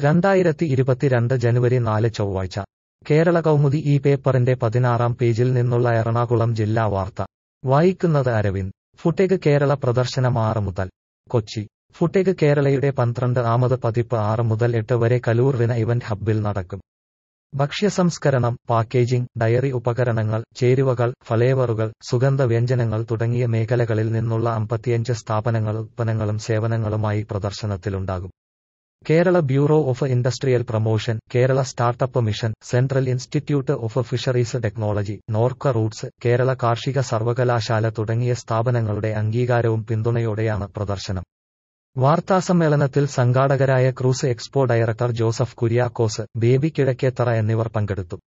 രണ്ടായിരത്തി ഇരുപത്തിരണ്ട് ജനുവരി നാല് ചൊവ്വാഴ്ച കേരള കൗമുദി ഈ പേപ്പറിന്റെ പതിനാറാം പേജിൽ നിന്നുള്ള എറണാകുളം ജില്ലാ വാർത്ത വായിക്കുന്നത് അരവിന്ദ് ഫുടെക് കേരള പ്രദർശനം ആറ് മുതൽ കൊച്ചി ഫുടെക് കേരളയുടെ പന്ത്രണ്ട് ആമത് പതിപ്പ് ആറ് മുതൽ എട്ട് വരെ കലൂർ റിന ഇവന്റ് ഹബ്ബിൽ നടക്കും ഭക്ഷ്യസംസ്കരണം പാക്കേജിംഗ് ഡയറി ഉപകരണങ്ങൾ ചേരുവകൾ ഫ്ലേവറുകൾ സുഗന്ധ വ്യഞ്ജനങ്ങൾ തുടങ്ങിയ മേഖലകളിൽ നിന്നുള്ള അമ്പത്തിയഞ്ച് സ്ഥാപനങ്ങൾ ഉത്പന്നങ്ങളും സേവനങ്ങളുമായി പ്രദർശനത്തിലുണ്ടാകും Kerala bureau of industrial promotion Kerala startup mission central institute of fisheries technology NORKA roots Kerala കാർഷിക സർവകലാശാല തുടങ്ങിയ സ്ഥാപനങ്ങളുടെ അംഗീകാരവും പിന്തുണയോടെയാണ് പ്രദർശനം വാർത്താസമ്മേളനത്തിൽ സംഘാടകരായ cruise expo director Joseph Kuriakose Baby Kizhakkethara എന്നിവർ പങ്കെടുത്തു